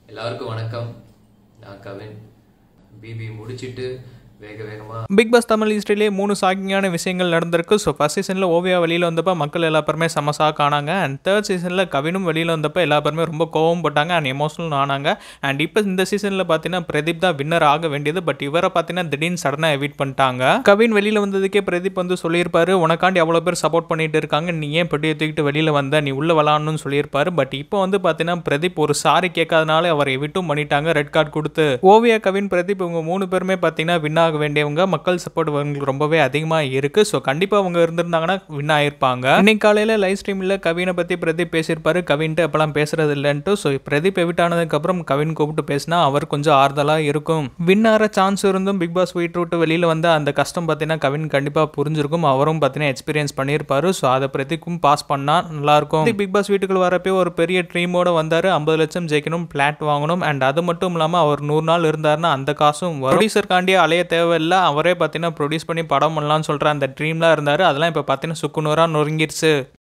எல்லாருக்கும் வணக்கம் நான் கவின் பிபி முடிச்சிட்டு வேக வேகமாக பிக் பாஸ் தமிழ் ஹிஸ்ட்ரியிலே மூணு ஷாக்கிங்கான விஷயங்கள் நடந்திருக்கு ஸோ ஃபர்ஸ்ட் சீசனில் ஓவியா வெளியில் வந்தப்போ மக்கள் எல்லா பேருமே செம ஷாக் ஆனாங்க அண்ட் தேர்ட் சீசனில் கவினும் வெளியில் வந்தப்போ எல்லா பேருமே ரொம்ப கோவம் பட்டாங்க அண்ட் எமோஷனல் ஆனாங்க அண்ட் இப்போ இந்த சீசனில் பார்த்தீங்கன்னா பிரதீப் தான் வின்னர் ஆக வேண்டியது பட் இவரை பார்த்தீங்கன்னா திடீர்னு சடனாக எவிட் பண்ணிட்டாங்க கவின் வெளியில் வந்ததுக்கே பிரதீப் வந்து சொல்லியிருப்பாரு உனக்காண்டி அவ்வளோ பேர் சப்போர்ட் பண்ணிட்டு இருக்காங்க நீ ஏன் பெட்டியை தூக்கிட்டு வெளியில் வந்த நீ உள்ள விளாடணும்னு சொல்லியிருப்பாரு பட் இப்போ வந்து பார்த்தீங்கன்னா பிரதீப் ஒரு சாரி கேட்காதனால அவரை எவிட்டும் பண்ணிட்டாங்க ரெட் கார்டு கொடுத்து ஓவியா கவின் பிரதீப் இவங்க மூணு பேருமே பார்த்தீங்கன்னா வின் ஆக வேண்டியவங்க மக்கள் சப்போர்ட் அவங்களுக்கு ரொம்பவே அதிகமாக இருக்கு ஸோ கண்டிப்பாக அவங்க இருந்திருந்தாங்கன்னா வின் ஆயிருப்பாங்க இன்னைக்கு காலையில் லைவ் ஸ்ட்ரீமில் கவினை பற்றி பிரதீப் பேசியிருப்பாரு கவின்ட்டு அப்பெல்லாம் பேசுறது இல்லைன்ட்டு ஸோ பிரதீப் எவிட் ஆனதுக்கப்புறம் கவின் கூப்பிட்டு பேசினா அவர் கொஞ்சம் ஆறுதலாக இருக்கும் வின் ஆகிற சான்ஸ் இருந்தும் பிக் பாஸ் வீட்டு விட்டு வெளியில் வந்த அந்த கஷ்டம் பார்த்தீங்கன்னா கவின் கண்டிப்பாக புரிஞ்சிருக்கும் அவரும் பார்த்தீங்கன்னா எக்ஸ்பீரியன்ஸ் பண்ணியிருப்பாரு ஸோ அதை பிரதீப்பும் பாஸ் பண்ணால் நல்லாயிருக்கும் பிக் பாஸ் வீட்டுக்குள்ள வரப்போ ஒரு பெரிய ட்ரீமோட வந்தார் ஐம்பது லட்சம் ஜெயிக்கணும் பிளாட் வாங்கணும் அண்ட் அது மட்டும் இல்லாமல் அவர் நூறு நாள் இருந்தாருன்னா அந்த காசும் ப்ரொடியூசர்காண்டியே அலைய தேவையில்லை அவரே பார்த்தீங்கன்னா ப்ரொடியூஸ் பண்ணி படம் பண்ணலாம்னு சொல்கிற அந்த ட்ரீம்லாம் இருந்தார் அதெல்லாம் இப்போ பார்த்தீங்கன்னா சுக்குநூறாக நொறுங்கிருச்சு